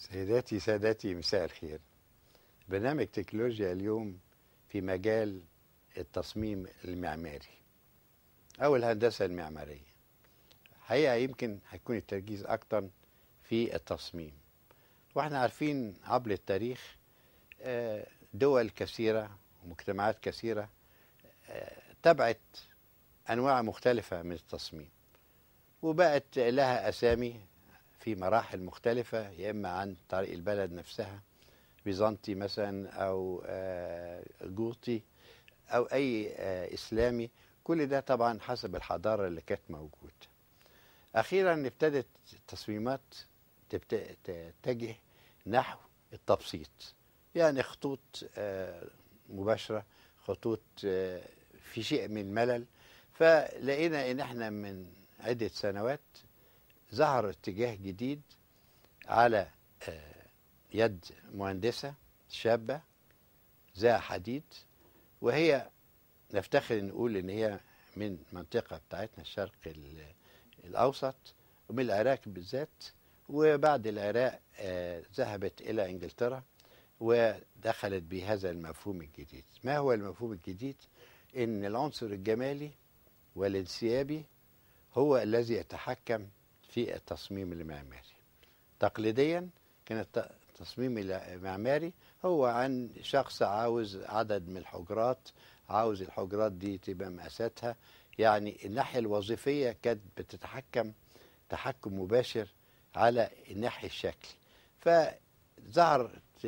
سيداتي سادتي مساء الخير برنامج تكنولوجيا اليوم في مجال التصميم المعماري أو الهندسة المعمارية حقيقة يمكن هيكون التركيز أكتر في التصميم واحنا عارفين عبر التاريخ آه، دول كثيرة ومجتمعات كثيرة آه، تبعت أنواع مختلفة من التصميم وبقت لها أسامي في مراحل مختلفة يا إما عن طريق البلد نفسها بيزنطي مثلا أو آه، جوطي أو أي آه، إسلامي كل ده طبعا حسب الحضارة اللي كانت موجودة أخيرا ابتدت التصميمات تبت- تتجه نحو التبسيط يعني خطوط آه، مباشرة خطوط آه، في شيء من الملل فلقينا ان احنا من عدة سنوات ظهر اتجاه جديد على آه، يد مهندسة شابة ذا حديد وهي نفتخر نقول ان هي من منطقة بتاعتنا الشرق ال- الاوسط ومن العراق بالذات وبعد العراق آه، ذهبت الى انجلترا ودخلت بهذا المفهوم الجديد ما هو المفهوم الجديد ان العنصر الجمالي والانسيابي هو الذي يتحكم في التصميم المعماري تقليديا كان الت- التصميم المعماري هو عن شخص عاوز عدد من الحجرات عاوز الحجرات دي تبقى مقاساتها يعني الناحية الوظيفية كانت بتتحكم تحكم مباشر على الناحية الشكل فظهرت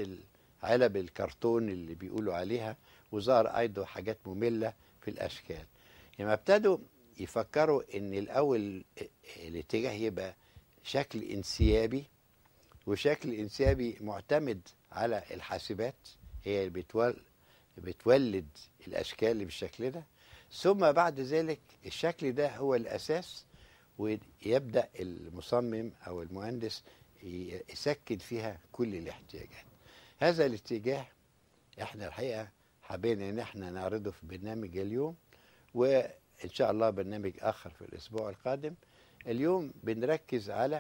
علب الكرتون اللي بيقولوا عليها وظهر أيضا حاجات مملة في الأشكال لما ابتدوا يفكروا ان الاول الاتجاه يبقى شكل انسيابي وشكل انسيابي معتمد على الحاسبات هي اللي بتول بتولد الاشكال اللي بالشكل ده ثم بعد ذلك الشكل ده هو الاساس ويبدا المصمم او المهندس ي- يسكن فيها كل الاحتياجات هذا الاتجاه احنا الحقيقه حبينا ان احنا نعرضه في برنامج اليوم وان شاء الله برنامج اخر في الاسبوع القادم اليوم بنركز على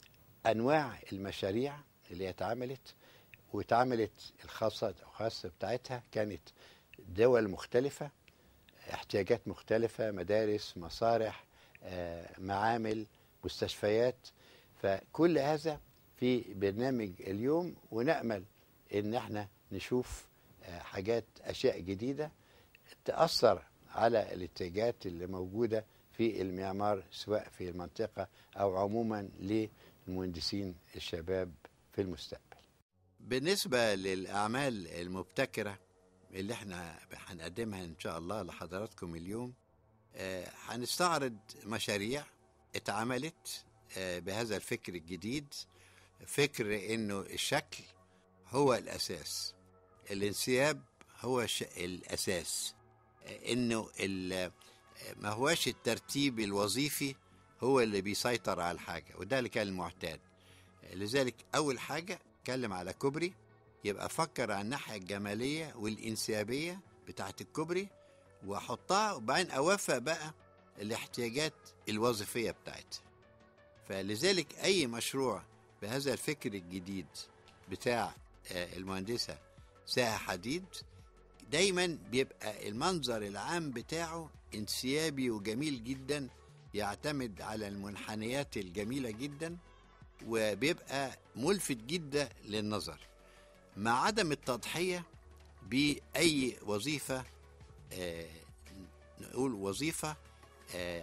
انواع المشاريع اللي اتعملت واتعملت الخاصه الخاصه بتاعتها كانت دول مختلفه احتياجات مختلفه مدارس مصارح آه، معامل مستشفيات فكل هذا في برنامج اليوم ونامل ان احنا نشوف آه، حاجات اشياء جديده تاثر على الاتجاهات اللي موجوده في المعمار سواء في المنطقه او عموما للمهندسين الشباب في المستقبل. بالنسبه للاعمال المبتكره اللي احنا هنقدمها ان شاء الله لحضراتكم اليوم آه، هنستعرض مشاريع اتعملت آه، بهذا الفكر الجديد فكر انه الشكل هو الاساس الانسياب هو ش- الاساس آه، انه ال- ما هواش الترتيب الوظيفي هو اللي بيسيطر على الحاجه وده اللي كان المعتاد لذلك اول حاجه اتكلم على كوبري يبقى فكر على الناحيه الجماليه والانسيابيه بتاعت الكوبري واحطها وبعدين اوفق بقى الاحتياجات الوظيفيه بتاعتها فلذلك اي مشروع بهذا الفكر الجديد بتاع آه، المهندسه ساها حديد دايما بيبقى المنظر العام بتاعه انسيابي وجميل جدا يعتمد على المنحنيات الجميله جدا وبيبقى ملفت جدا للنظر مع عدم التضحيه باي وظيفه آه، نقول وظيفه آه،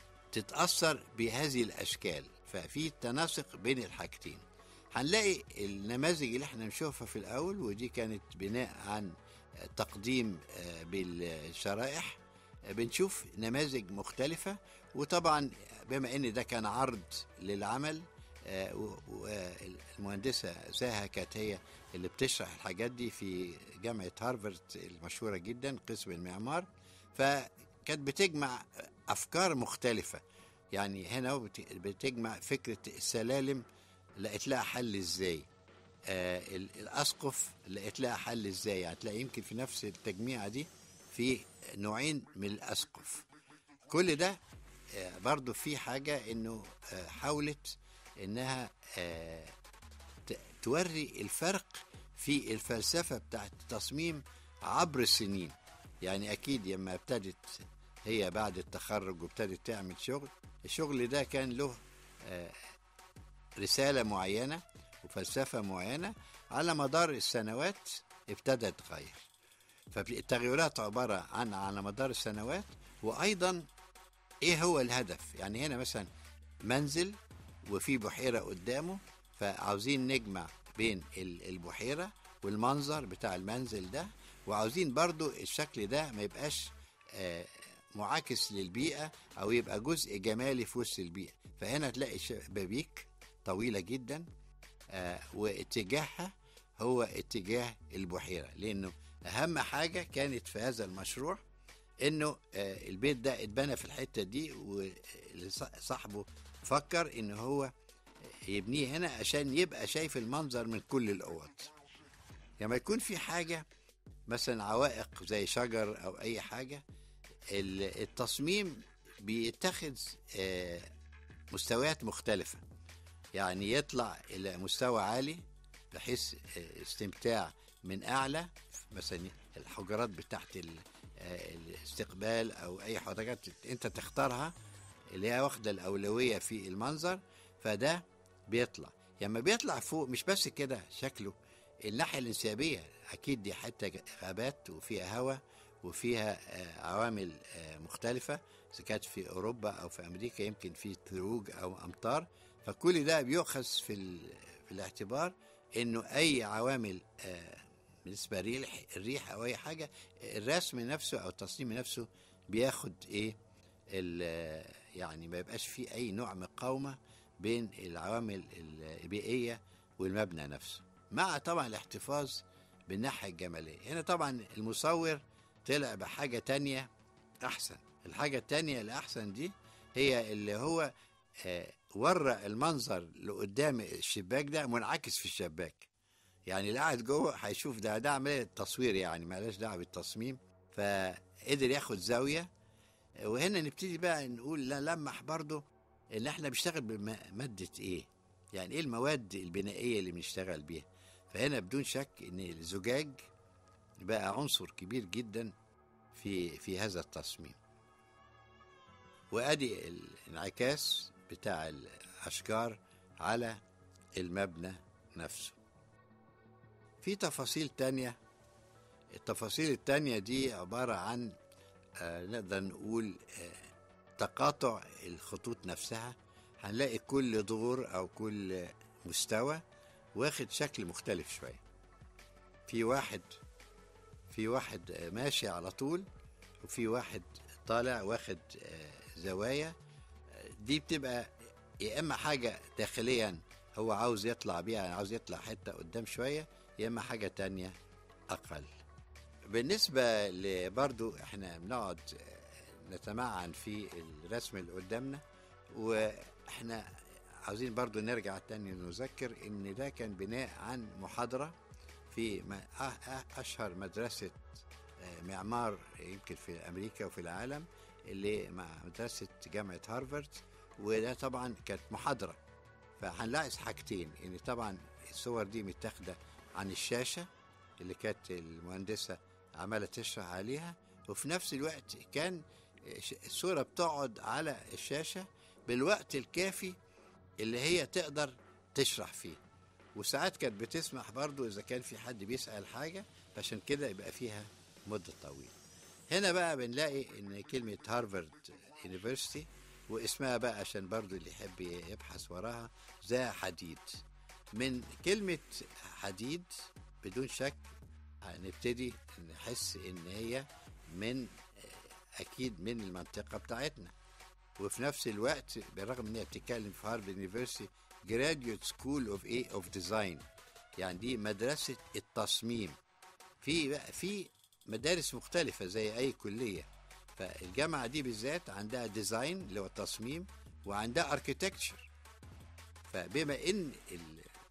تتاثر بهذه الاشكال ففي تناسق بين الحاجتين هنلاقي النماذج اللي احنا نشوفها في الاول ودي كانت بناء عن تقديم آه، بالشرائح آه، بنشوف نماذج مختلفة وطبعا بما ان ده كان عرض للعمل والمهندسة ساها كانت هي اللي بتشرح الحاجات دي في جامعة هارفارد المشهورة جدا قسم المعمار فكانت بتجمع أفكار مختلفة يعني هنا بت- بتجمع فكرة السلالم لقيت لها حل ازاي آه ال- الاسقف لقيت لها حل ازاي يعني تلاقي يمكن في نفس التجميعه دي في نوعين من الاسقف كل ده آه برضو في حاجه انه آه حاولت انها آه ت- توري الفرق في الفلسفة بتاعت التصميم عبر السنين يعني أكيد لما ابتدت هي بعد التخرج وابتدت تعمل شغل الشغل ده كان له آه، رسالة معينة وفلسفة معينة على مدار السنوات ابتدت تغير فالتغيرات عبارة عن على مدار السنوات وأيضا إيه هو الهدف يعني هنا مثلا منزل وفي بحيرة قدامه فعاوزين نجمع بين ال- البحيرة والمنظر بتاع المنزل ده وعاوزين برضو الشكل ده ما يبقاش آه، معاكس للبيئة أو يبقى جزء جمالي في وسط البيئة فهنا تلاقي شبابيك طويلة جدا آه، واتجاهها هو اتجاه البحيرة لأنه أهم حاجة كانت في هذا المشروع إنه آه، البيت ده اتبنى في الحتة دي وصاحبه فكر إن هو يبنيه هنا عشان يبقى شايف المنظر من كل الأوض لما يكون في حاجة مثلا عوائق زي شجر أو أي حاجة ال- التصميم بيتخذ آه، مستويات مختلفة يعني يطلع إلى مستوى عالي بحيث آه، استمتاع من أعلى مثلا الحجرات بتاعت ال- آه، الاستقبال أو أي حاجات أنت تختارها اللي هي واخدة الأولوية في المنظر فده بيطلع لما بيطلع فوق مش بس كده شكله الناحية الانسيابية أكيد دي حتة غابات وفيها هواء وفيها آه، عوامل آه، مختلفة إذا كانت في أوروبا أو في أمريكا يمكن في ثلوج أو أمطار فكل ده بيؤخذ في, ال- في الاعتبار إنه أي عوامل آه، بالنسبة للريح الريح أو أي حاجة الرسم نفسه أو التصميم نفسه بياخد إيه ال- يعني ما يبقاش فيه أي نوع مقاومة بين العوامل البيئية والمبنى نفسه مع طبعا الاحتفاظ بالناحية الجمالية هنا طبعا المصور طلع بحاجة تانية أحسن الحاجة التانية الأحسن دي هي اللي هو آه، ورى المنظر اللي قدام الشباك ده منعكس في الشباك يعني اللي قاعد جوه هيشوف ده ده عملية تصوير يعني مالهاش دعوة بالتصميم فقدر ياخد زاوية وهنا نبتدي بقى نقول لا لمح برضو ان احنا بنشتغل بمادة ايه يعني ايه المواد البنائية اللي بنشتغل بيها فهنا بدون شك ان الزجاج بقى عنصر كبير جدا في في هذا التصميم وادي الانعكاس بتاع الاشجار على المبنى نفسه في تفاصيل تانية التفاصيل التانية دي عبارة عن آه نقدر نقول آه تقاطع الخطوط نفسها هنلاقي كل دور أو كل مستوى واخد شكل مختلف شوية في واحد في واحد آه، ماشي على طول وفي واحد طالع واخد آه، زوايا آه، دي بتبقى يا اما حاجه داخليا هو عاوز يطلع بيها يعني عاوز يطلع حته قدام شويه يا اما حاجه تانية اقل بالنسبه لبرضو احنا بنقعد آه، نتمعن في الرسم اللي قدامنا واحنا عاوزين برضو نرجع تاني نذكر ان ده كان بناء عن محاضره في م- أ- أ- اشهر مدرسه آه، معمار يمكن في امريكا وفي العالم اللي مع مدرسه جامعه هارفارد وده طبعا كانت محاضره فهنلاحظ حاجتين ان طبعا الصور دي متاخده عن الشاشه اللي كانت المهندسه عماله تشرح عليها وفي نفس الوقت كان ش- الصوره بتقعد على الشاشه بالوقت الكافي اللي هي تقدر تشرح فيه وساعات كانت بتسمح برضو اذا كان في حد بيسال حاجه عشان كده يبقى فيها مده طويله هنا بقى بنلاقي ان كلمه هارفارد يونيفرسيتي واسمها بقى عشان برضو اللي يحب يبحث وراها ذا حديد من كلمه حديد بدون شك هنبتدي نحس ان هي من اكيد من المنطقه بتاعتنا وفي نفس الوقت بالرغم ان هي بتتكلم في هارفارد يونيفرسيتي جراديوت سكول اوف ايه اوف ديزاين يعني دي مدرسه التصميم في بقى في مدارس مختلفه زي اي كليه فالجامعه دي بالذات عندها ديزاين اللي هو التصميم وعندها اركيتكتشر فبما ان ال...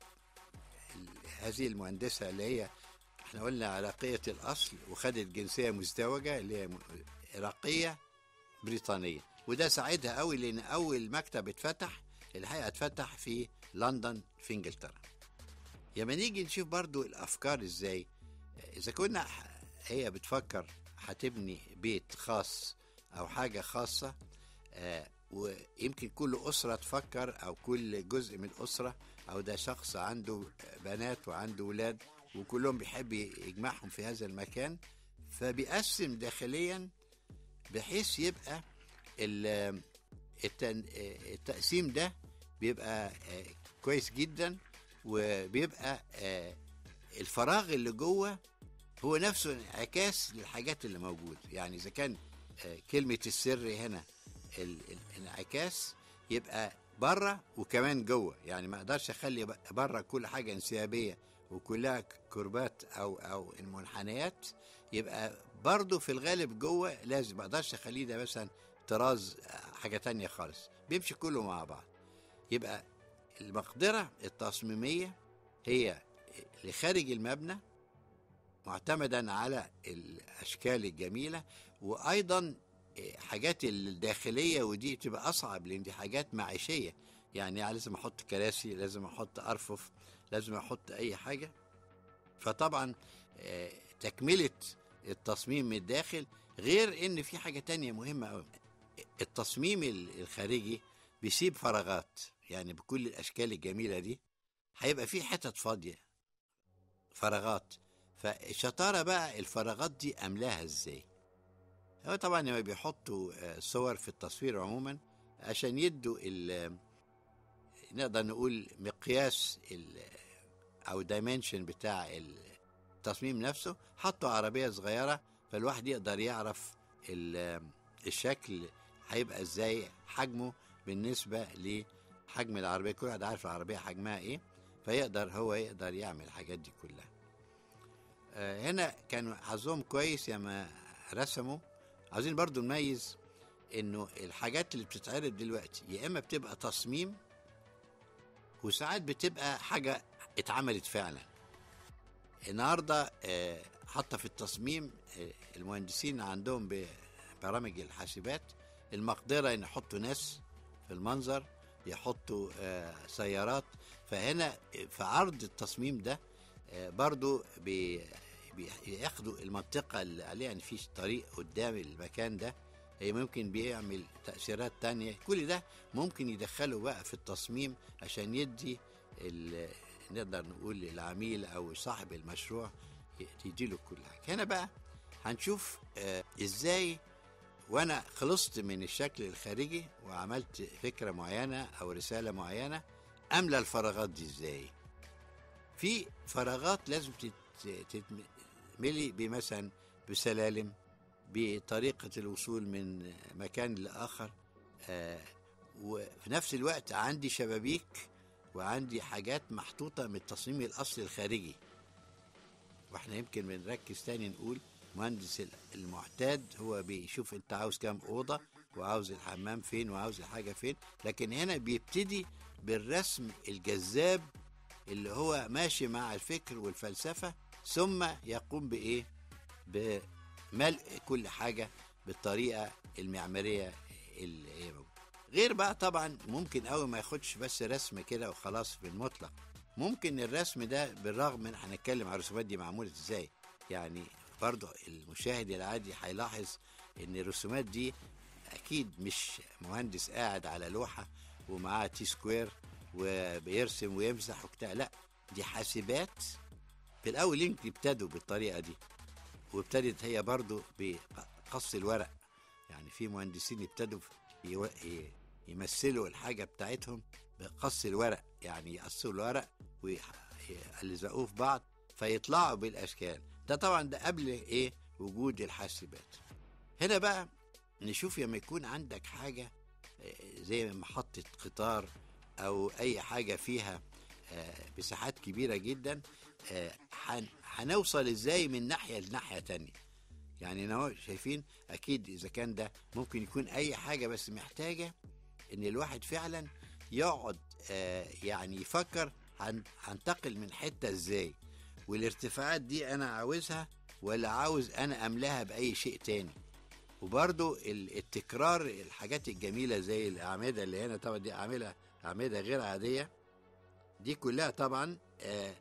ال... هذه المهندسه اللي هي احنا قلنا عراقيه الاصل وخدت جنسيه مزدوجه اللي هي م- عراقيه بريطانيه وده ساعدها قوي لان اول مكتب اتفتح الحقيقه اتفتح في لندن في انجلترا لما نيجي نشوف برضو الافكار ازاي اذا كنا ح- هي بتفكر هتبني بيت خاص او حاجه خاصه آه، ويمكن كل اسره تفكر او كل جزء من الاسره او ده شخص عنده بنات وعنده ولاد وكلهم بيحب يجمعهم في هذا المكان فبيقسم داخليا بحيث يبقى ال- التن- التقسيم ده بيبقى آه، كويس جدا وبيبقى آه، الفراغ اللي جوه هو نفسه انعكاس للحاجات اللي موجوده يعني اذا كان آه، كلمه السر هنا ال- ال- الانعكاس يبقى بره وكمان جوه يعني ما اقدرش اخلي ب- بره كل حاجه انسيابيه وكلها ك- كربات او او المنحنيات يبقى برضه في الغالب جوه لازم ما اقدرش اخليه ده مثلا طراز آه، حاجه تانية خالص بيمشي كله مع بعض يبقى المقدره التصميميه هي لخارج المبنى معتمدا على الاشكال الجميله وايضا حاجات الداخليه ودي تبقى اصعب لان دي حاجات معيشيه يعني لازم احط كراسي لازم احط ارفف لازم احط اي حاجه فطبعا آه، تكمله التصميم من الداخل غير ان في حاجه تانية مهمه قوي التصميم ال- الخارجي بيسيب فراغات يعني بكل الاشكال الجميله دي هيبقى في حتت فاضيه فراغات فالشطاره بقى الفراغات دي املاها ازاي هو طبعا لما بيحطوا آه، صور في التصوير عموما عشان يدوا ال- نقدر نقول مقياس ال- او دايمنشن بتاع التصميم نفسه حطوا عربيه صغيره فالواحد يقدر يعرف ال- الشكل هيبقى ازاي حجمه بالنسبه لحجم العربيه كل واحد عارف العربيه حجمها ايه فيقدر هو يقدر يعمل الحاجات دي كلها آه، هنا كان حظهم كويس لما رسموا عاوزين برضو نميز انه الحاجات اللي بتتعرض دلوقتي يا اما بتبقى تصميم وساعات بتبقى حاجه اتعملت فعلا النهارده آه، حتى في التصميم آه، المهندسين عندهم ببرامج الحاسبات المقدره ان يحطوا ناس في المنظر يحطوا آه، سيارات فهنا في عرض التصميم ده آه، برضو بي- بياخدوا المنطقة اللي عليها ان في طريق قدام المكان ده هي ممكن بيعمل تأثيرات تانية كل ده ممكن يدخله بقى في التصميم عشان يدي ال- نقدر نقول العميل او صاحب المشروع يديله كل حاجة هنا بقى هنشوف آه، ازاي وانا خلصت من الشكل الخارجي وعملت فكرة معينة او رسالة معينة املى الفراغات دي ازاي في فراغات لازم تت- تتملي بمثلا بسلالم بطريقة الوصول من مكان لآخر آه، وفي نفس الوقت عندي شبابيك وعندي حاجات محطوطة من التصميم الأصلي الخارجي واحنا يمكن بنركز تاني نقول مهندس المعتاد هو بيشوف انت عاوز كام اوضه وعاوز الحمام فين وعاوز الحاجه فين لكن هنا بيبتدي بالرسم الجذاب اللي هو ماشي مع الفكر والفلسفه ثم يقوم بايه بملء كل حاجه بالطريقه المعماريه اللي هي موجودة. غير بقى طبعا ممكن قوي ما ياخدش بس رسم كده وخلاص بالمطلق ممكن الرسم ده بالرغم من هنتكلم على الرسومات دي معموله ازاي يعني برضه المشاهد العادي هيلاحظ ان الرسومات دي اكيد مش مهندس قاعد على لوحه ومعاه تي سكوير وبيرسم ويمسح وبتاع لا دي حاسبات في الاول يمكن ابتدوا بالطريقه دي وابتدت هي برضو بقص الورق يعني في مهندسين ابتدوا يو- ي- يمثلوا الحاجه بتاعتهم بقص الورق يعني يقصوا الورق ويلزقوه في بعض فيطلعوا بالاشكال ده طبعا ده قبل ايه وجود الحاسبات هنا بقى نشوف لما يكون عندك حاجه آه، زي محطه قطار او اي حاجه فيها آه، مساحات كبيره جدا آه، هن- هنوصل ازاي من ناحيه لناحيه تانية يعني انا شايفين اكيد اذا كان ده ممكن يكون اي حاجه بس محتاجه ان الواحد فعلا يقعد آه، يعني يفكر هن- هنتقل من حته ازاي والارتفاعات دي انا عاوزها ولا عاوز انا املاها باي شيء تاني وبرضو ال- التكرار الحاجات الجميله زي الاعمده اللي هنا طبعا دي اعمده اعمده غير عاديه دي كلها طبعا آه،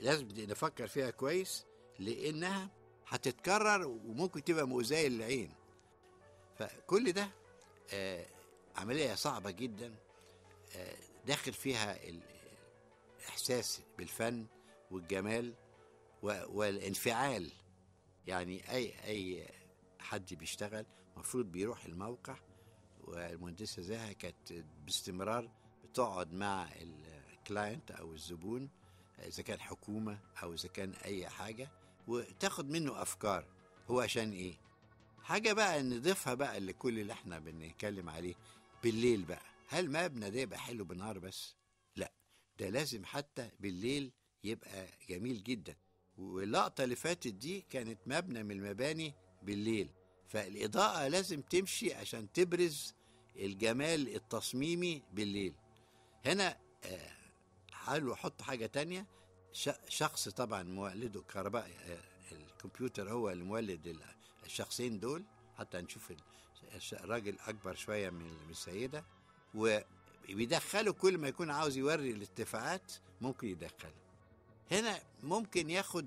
لازم نفكر فيها كويس لانها هتتكرر وممكن تبقى مؤذيه للعين فكل ده آه عمليه صعبه جدا آه داخل فيها الاحساس بالفن والجمال والانفعال يعني اي اي حد بيشتغل المفروض بيروح الموقع والمهندسه زاهه كانت باستمرار بتقعد مع الكلاينت او الزبون اذا كان حكومه او اذا كان اي حاجه وتاخد منه افكار هو عشان ايه حاجه بقى نضيفها بقى لكل اللي احنا بنتكلم عليه بالليل بقى هل مبنى ده يبقى حلو بالنهار بس لا ده لازم حتى بالليل يبقى جميل جدا واللقطة اللي فاتت دي كانت مبنى من المباني بالليل فالإضاءة لازم تمشي عشان تبرز الجمال التصميمي بالليل هنا حاولوا حط حاجة تانية شخص طبعا مولده الكهرباء الكمبيوتر هو المولد الشخصين دول حتى نشوف الراجل أكبر شوية من السيدة وبيدخله كل ما يكون عاوز يوري الارتفاعات ممكن يدخله هنا ممكن ياخد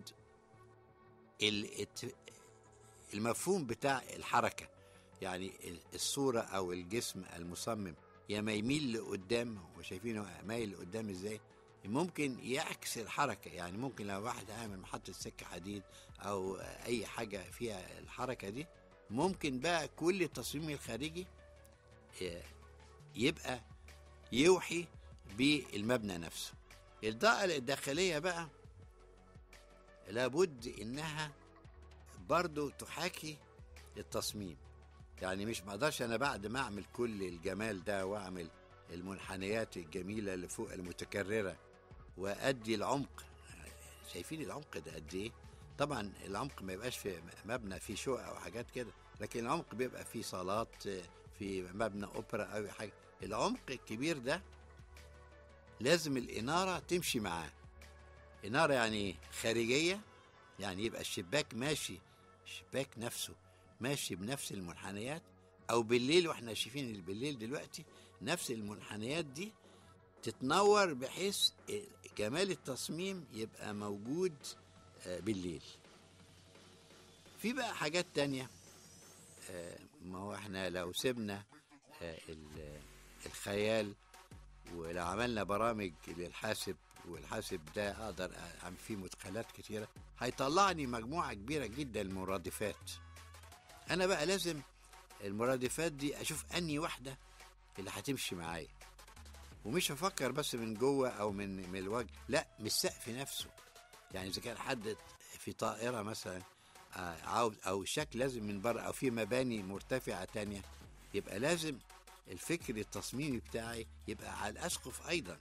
المفهوم بتاع الحركة يعني الصورة أو الجسم المصمم يا ما يميل لقدام وشايفينه مايل لقدام ازاي ممكن يعكس الحركة يعني ممكن لو واحد عامل محطة سكة حديد أو أي حاجة فيها الحركة دي ممكن بقى كل التصميم الخارجي يبقى يوحي بالمبنى نفسه الإضاءة الداخلية بقى لابد إنها برضو تحاكي التصميم يعني مش مقدرش أنا بعد ما أعمل كل الجمال ده وأعمل المنحنيات الجميلة اللي فوق المتكررة وأدي العمق شايفين العمق ده قد إيه؟ طبعا العمق ما يبقاش في مبنى فيه شقق أو حاجات كده لكن العمق بيبقى فيه صالات في مبنى أوبرا أو حاجة العمق الكبير ده لازم الإنارة تمشي معاه إنارة يعني خارجية يعني يبقى الشباك ماشي الشباك نفسه ماشي بنفس المنحنيات أو بالليل وإحنا شايفين بالليل دلوقتي نفس المنحنيات دي تتنور بحيث جمال التصميم يبقى موجود بالليل في بقى حاجات تانية ما هو احنا لو سيبنا الخيال ولو عملنا برامج للحاسب والحاسب ده اقدر اعمل فيه مدخلات كتيره هيطلعني مجموعه كبيره جدا من المرادفات انا بقى لازم المرادفات دي اشوف اني واحده اللي هتمشي معايا ومش هفكر بس من جوه او من من الوجه لا من السقف نفسه يعني اذا كان حد في طائره مثلا عاوز او الشكل لازم من بره او في مباني مرتفعه تانية يبقى لازم الفكر التصميمي بتاعي يبقى على الاسقف ايضا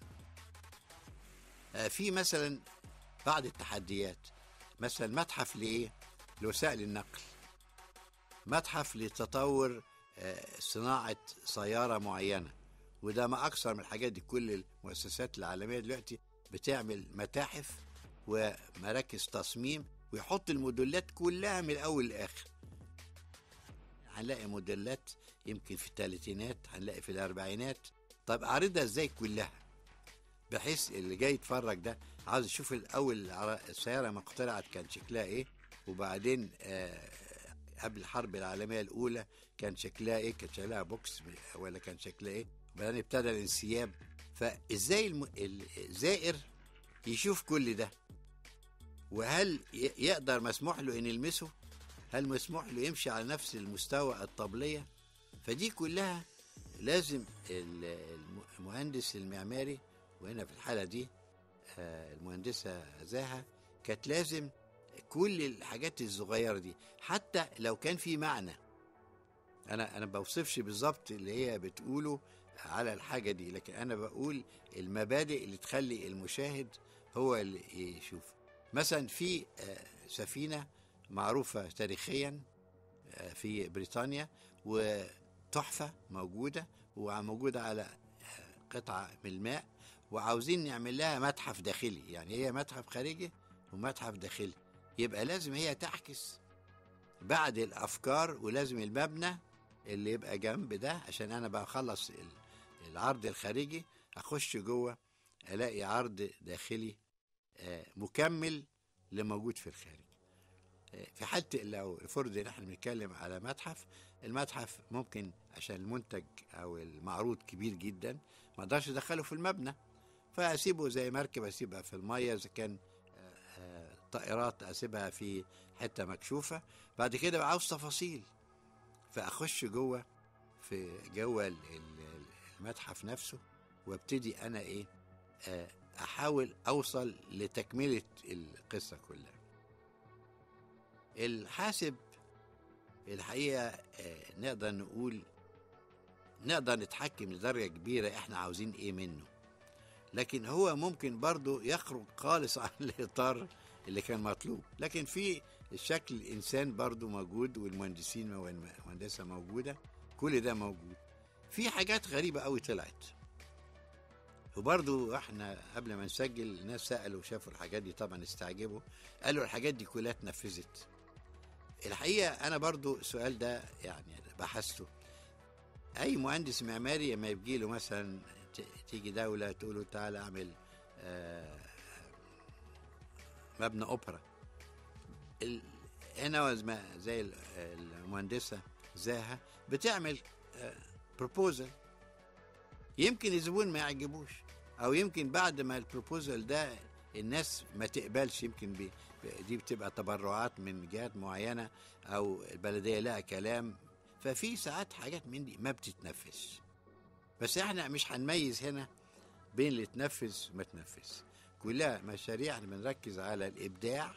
في مثلا بعض التحديات مثلا متحف لايه لوسائل النقل متحف لتطور صناعه سياره معينه وده ما اكثر من الحاجات دي كل المؤسسات العالميه دلوقتي بتعمل متاحف ومراكز تصميم ويحط الموديلات كلها من الاول للاخر هنلاقي موديلات يمكن في الثلاثينات هنلاقي في الاربعينات طب اعرضها ازاي كلها بحيث اللي جاي يتفرج ده عاوز يشوف الاول السياره ما اخترعت كان شكلها ايه وبعدين آه قبل الحرب العالميه الاولى كان شكلها ايه كان شكلها بوكس ولا كان شكلها ايه وبعدين ابتدى الانسياب فازاي الم... الزائر يشوف كل ده وهل يقدر مسموح له ان يلمسه هل مسموح له يمشي على نفس المستوى الطبليه فدي كلها لازم المهندس المعماري وهنا في الحاله دي المهندسه زاهه كانت لازم كل الحاجات الصغيره دي حتى لو كان في معنى انا انا بوصفش بالظبط اللي هي بتقوله على الحاجه دي لكن انا بقول المبادئ اللي تخلي المشاهد هو اللي يشوف مثلا في سفينه معروفه تاريخيا في بريطانيا وتحفه موجوده وموجوده على قطعه من الماء وعاوزين نعمل لها متحف داخلي يعني هي متحف خارجي ومتحف داخلي يبقى لازم هي تعكس بعد الافكار ولازم المبنى اللي يبقى جنب ده عشان انا بخلص العرض الخارجي اخش جوه الاقي عرض داخلي آه، مكمل لموجود في الخارج آه، في حالة لو فرض ان احنا بنتكلم على متحف المتحف ممكن عشان المنتج او المعروض كبير جدا ما اقدرش ادخله في المبنى فاسيبه زي مركب اسيبها في الميه اذا كان آه، آه، طائرات اسيبها في حته مكشوفه بعد كده بقى عاوز تفاصيل فاخش جوه في جوه ال- ال- المتحف نفسه وابتدي انا ايه آه، احاول اوصل لتكمله القصه كلها الحاسب الحقيقه آه، نقدر نقول نقدر نتحكم لدرجه كبيره احنا عاوزين ايه منه لكن هو ممكن برضو يخرج خالص عن الاطار اللي كان مطلوب لكن في الشكل الانسان برضو موجود والمهندسين والمهندسه موجوده كل ده موجود في حاجات غريبه قوي طلعت وبرضو احنا قبل ما نسجل الناس سالوا وشافوا الحاجات دي طبعا استعجبوا قالوا الحاجات دي كلها اتنفذت الحقيقه انا برضو السؤال ده يعني بحثته اي مهندس معماري لما يجي له مثلا ت- تيجي دوله تقول له تعالى اعمل آه، مبنى اوبرا ال- هنا وزما- زي ال- المهندسه زاها بتعمل بروبوزل يمكن الزبون ما يعجبوش او يمكن بعد ما البروبوزل ده الناس ما تقبلش يمكن بي دي بتبقى تبرعات من جهات معينه او البلديه لها كلام ففي ساعات حاجات من دي ما بتتنفذ بس احنا مش هنميز هنا بين اللي تنفذ وما تنفذ كلها مشاريع احنا بنركز على الابداع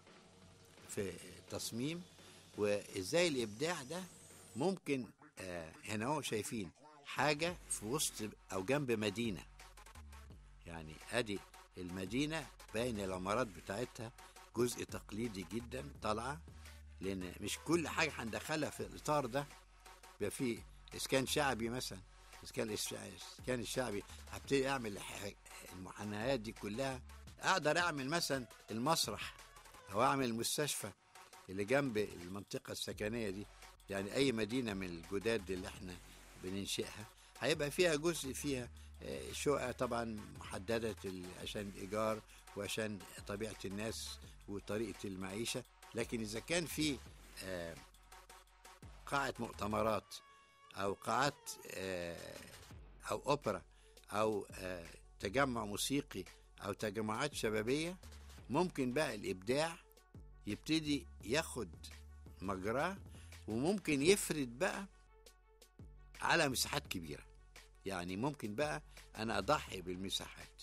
في التصميم وازاي الابداع ده ممكن آه هنا هو شايفين حاجه في وسط او جنب مدينه يعني ادي المدينه باين العمارات بتاعتها جزء تقليدي جدا طالعه لان مش كل حاجه هندخلها في الاطار ده بيبقى في اسكان شعبي مثلا اسكان الاسكان الشعبي هبتدي اعمل الح- المحنيات دي كلها اقدر اعمل مثلا المسرح او اعمل المستشفى اللي جنب المنطقه السكنيه دي يعني اي مدينه من الجداد اللي احنا بننشئها هيبقى فيها جزء فيها آه، شقق طبعا محدده ال- عشان الايجار وعشان طبيعه الناس وطريقه المعيشه لكن اذا كان في آه، قاعه مؤتمرات او قاعات آه، او اوبرا او آه، تجمع موسيقي او تجمعات شبابيه ممكن بقى الابداع يبتدي ياخد مجراه وممكن يفرد بقى على مساحات كبيره يعني ممكن بقى انا اضحي بالمساحات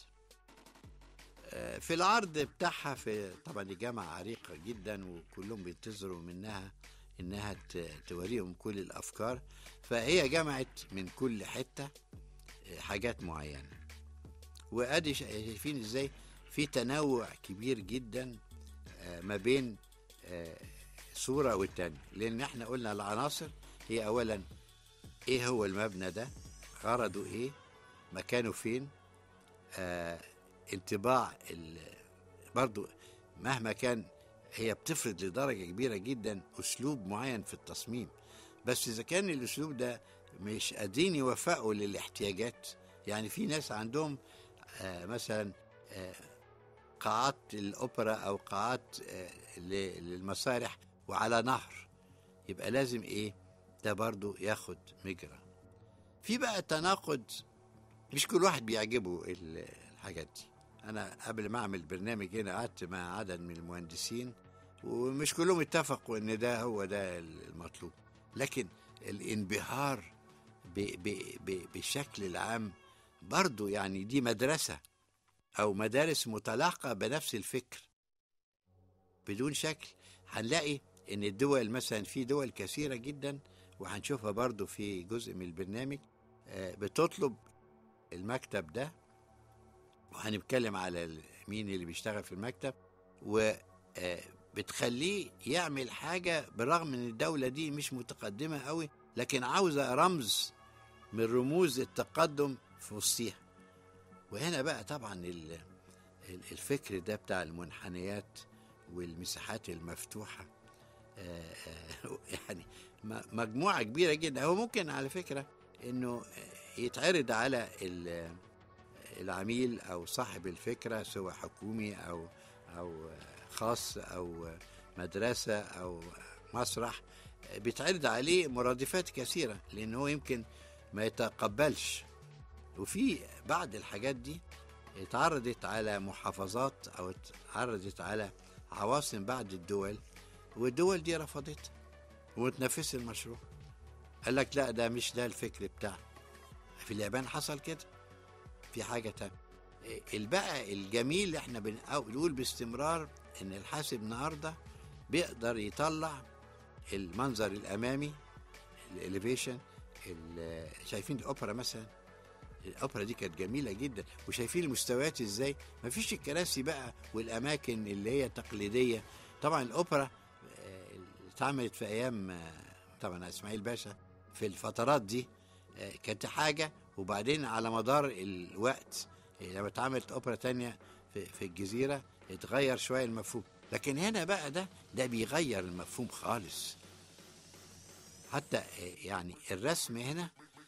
آه، في العرض بتاعها في طبعا دي جامعه عريقه جدا وكلهم بينتظروا منها انها ت- توريهم كل الافكار فهي جمعت من كل حته آه، حاجات معينه وادي شا- شايفين ازاي في تنوع كبير جدا آه، ما بين آه، صوره والتانيه لان احنا قلنا العناصر هي اولا ايه هو المبنى ده غرضه ايه مكانه فين آه انطباع ال- برضو مهما كان هي بتفرض لدرجة كبيرة جدا أسلوب معين في التصميم بس إذا كان الأسلوب ده مش قادرين يوفقوا للاحتياجات يعني في ناس عندهم آه مثلا آه قاعات الأوبرا أو قاعات آه ل- للمسارح وعلى نهر يبقى لازم إيه ده برضو ياخد مجرى في بقى تناقض مش كل واحد بيعجبه ال- الحاجات دي انا قبل ما اعمل برنامج هنا قعدت مع عدد من المهندسين ومش كلهم اتفقوا ان ده هو ده المطلوب لكن الانبهار ب ب ب بالشكل العام برضو يعني دي مدرسة أو مدارس متلاحقة بنفس الفكر بدون شكل هنلاقي إن الدول مثلا في دول كثيرة جدا وهنشوفها برضو في جزء من البرنامج آه، بتطلب المكتب ده وهنتكلم على ال- مين اللي بيشتغل في المكتب وبتخليه يعمل حاجة بالرغم ان الدولة دي مش متقدمة قوي لكن عاوزة رمز من رموز التقدم في وسطيها وهنا بقى طبعا ال- ال- الفكر ده بتاع المنحنيات والمساحات المفتوحة آه، آه، يعني م- مجموعة كبيرة جدا هو ممكن على فكرة انه يتعرض على ال- العميل او صاحب الفكره سواء حكومي او او خاص او مدرسه او مسرح بيتعرض عليه مرادفات كثيره لان هو يمكن ما يتقبلش وفي بعض الحاجات دي اتعرضت على محافظات او اتعرضت على عواصم بعض الدول والدول دي رفضتها وتنفذ المشروع قال لك لا ده مش ده الفكر بتاعنا في اليابان حصل كده في حاجة تانية البقى الجميل اللي احنا بنقول باستمرار ان الحاسب النهارده بيقدر يطلع المنظر الامامي الاليفيشن شايفين الاوبرا مثلا الاوبرا دي كانت جميله جدا وشايفين المستويات ازاي مفيش الكراسي بقى والاماكن اللي هي تقليديه طبعا الاوبرا اتعملت في ايام طبعا اسماعيل باشا في الفترات دي كانت حاجه وبعدين على مدار الوقت لما اتعملت اوبرا تانية في, في الجزيره اتغير شويه المفهوم لكن هنا بقى ده ده بيغير المفهوم خالص حتى يعني الرسم هنا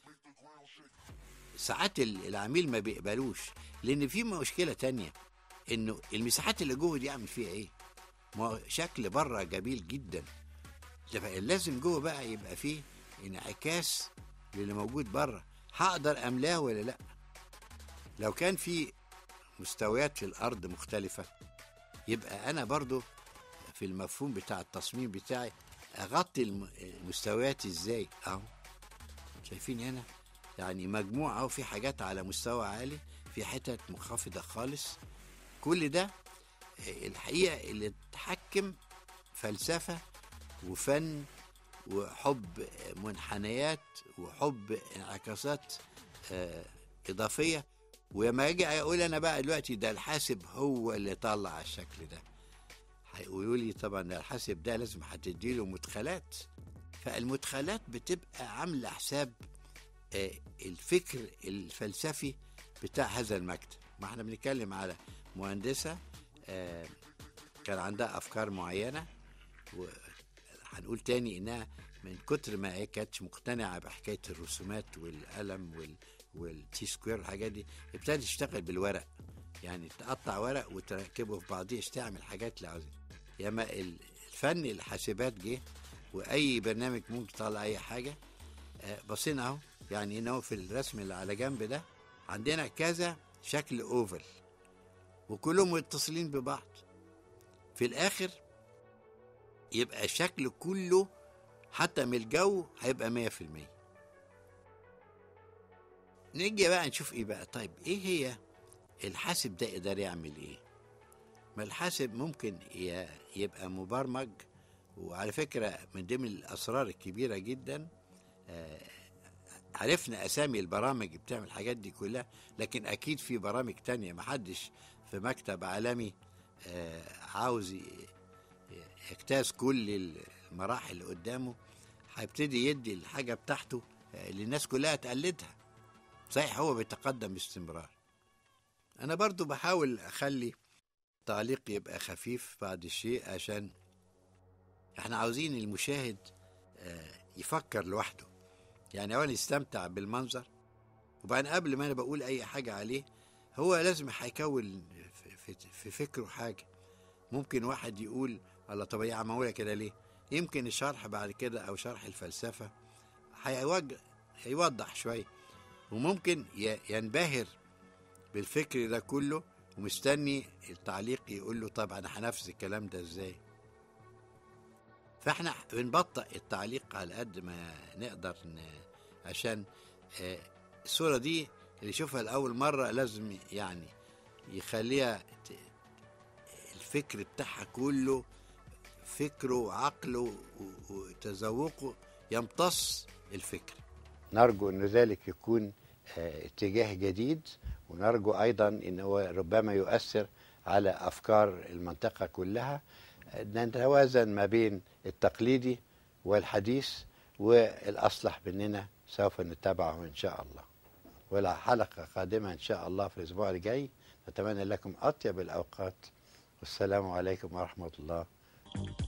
ساعات العميل ما بيقبلوش لان في مشكله تانية انه المساحات اللي جوه دي اعمل فيها ايه ما شكل بره جميل جدا لازم جوه بقى يبقى فيه انعكاس للي موجود بره هقدر املاه ولا لا لو كان في مستويات في الارض مختلفه يبقى انا برضو في المفهوم بتاع التصميم بتاعي اغطي المستويات ازاي اهو شايفين هنا يعني مجموعه اهو في حاجات على مستوى عالي في حتت منخفضه خالص كل ده الحقيقه اللي تحكم فلسفه وفن وحب منحنيات وحب انعكاسات اضافيه ولما اجي اقول انا بقى دلوقتي ده الحاسب هو اللي طلع الشكل ده هيقولوا لي طبعا الحاسب ده لازم هتدي له مدخلات فالمدخلات بتبقى عامله حساب الفكر الفلسفي بتاع هذا المكتب ما احنا بنتكلم على مهندسه كان عندها افكار معينه وهنقول تاني انها من كتر ما هي كانتش مقتنعه بحكايه الرسومات والقلم وال والتي سكوير والحاجات دي ابتدت تشتغل بالورق يعني تقطع ورق وتركبه في بعضيه تعمل حاجات اللي عاوزين ياما الفن الحاسبات جه واي برنامج ممكن يطلع اي حاجه بصينا اهو يعني انه في الرسم اللي على جنب ده عندنا كذا شكل اوفل وكلهم متصلين ببعض في الاخر يبقى الشكل كله حتى من الجو هيبقى مية في المية نيجي بقى نشوف ايه بقى طيب ايه هي الحاسب ده يقدر يعمل ايه ما الحاسب ممكن يبقى مبرمج وعلى فكرة من ضمن الأسرار الكبيرة جدا عرفنا أسامي البرامج بتعمل الحاجات دي كلها لكن أكيد في برامج تانية محدش في مكتب عالمي عاوز يجتاز كل المراحل اللي قدامه هيبتدي يدي الحاجة بتاعته للناس كلها تقلدها صحيح هو بيتقدم باستمرار أنا برضو بحاول أخلي تعليق يبقى خفيف بعد الشيء عشان احنا عاوزين المشاهد يفكر لوحده يعني أولا يستمتع بالمنظر وبعدين قبل ما أنا بقول أي حاجة عليه هو لازم هيكون في فكره حاجة ممكن واحد يقول الله طب هي معمولة كده ليه يمكن الشرح بعد كده أو شرح الفلسفة هيوجه هيوضح شوية وممكن ينبهر بالفكر ده كله ومستني التعليق يقول له طب انا هنفذ الكلام ده ازاي فاحنا بنبطئ التعليق على قد ما نقدر ن... عشان الصوره دي اللي يشوفها لاول مره لازم يعني يخليها الفكر بتاعها كله فكره وعقله وتذوقه يمتص الفكر نرجو أن ذلك يكون اتجاه جديد ونرجو أيضا أن هو ربما يؤثر على أفكار المنطقة كلها نتوازن ما بين التقليدي والحديث والأصلح بأننا سوف نتبعه إن شاء الله ولا حلقة قادمة إن شاء الله في الأسبوع الجاي نتمنى لكم أطيب الأوقات والسلام عليكم ورحمة الله